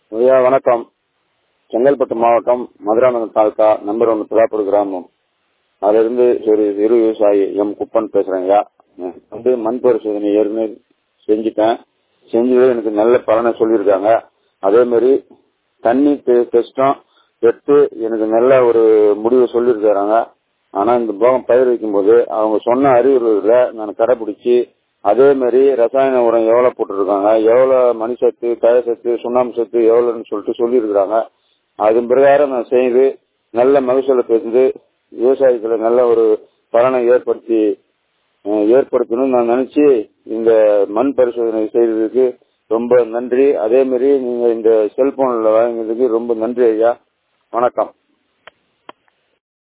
ஐயா வணக்கம் செங்கல்பட்டு மாவட்டம் மதுராந்தகம் தாலுக்கா நம்பர் ஒன்று துலாப்பூர் கிராமம் அதிலிருந்து ஒரு சிறு விவசாயி எம் குப்பன் பேசுறேன் ஐயா வந்து மண் பரிசோதனை ஏற்கனவே செஞ்சுட்டேன் செஞ்சது எனக்கு நல்ல பலனை சொல்லியிருக்காங்க அதே மாதிரி தண்ணி டெஸ்டும் எடுத்து எனக்கு நல்ல ஒரு முடிவு சொல்லியிருக்காங்க ஆனா இந்த போகம் பயிர் வைக்கும்போது அவங்க சொன்ன அறிவுரைகளை நான் கடைபிடிச்சு அதே மாதிரி ரசாயன உரம் எவ்வளவு போட்டிருக்காங்க எவ்வளவு மணி சத்து கய சத்து சுண்ணாம்பு சத்து எவ்வளவுன்னு சொல்லிட்டு சொல்லியிருக்கிறாங்க அதன் பிரகாரம் நான் செய்து நல்ல மகசூலை பெற்று விவசாயத்துல நல்ல ஒரு பலனை ஏற்படுத்தி ஏற்படுத்தணும்னு நான் நினைச்சு இந்த மண் பரிசோதனை செய்ததுக்கு ரொம்ப நன்றி அதே மாதிரி நீங்க இந்த செல்போன்ல வாங்கினதுக்கு ரொம்ப நன்றி ஐயா வணக்கம்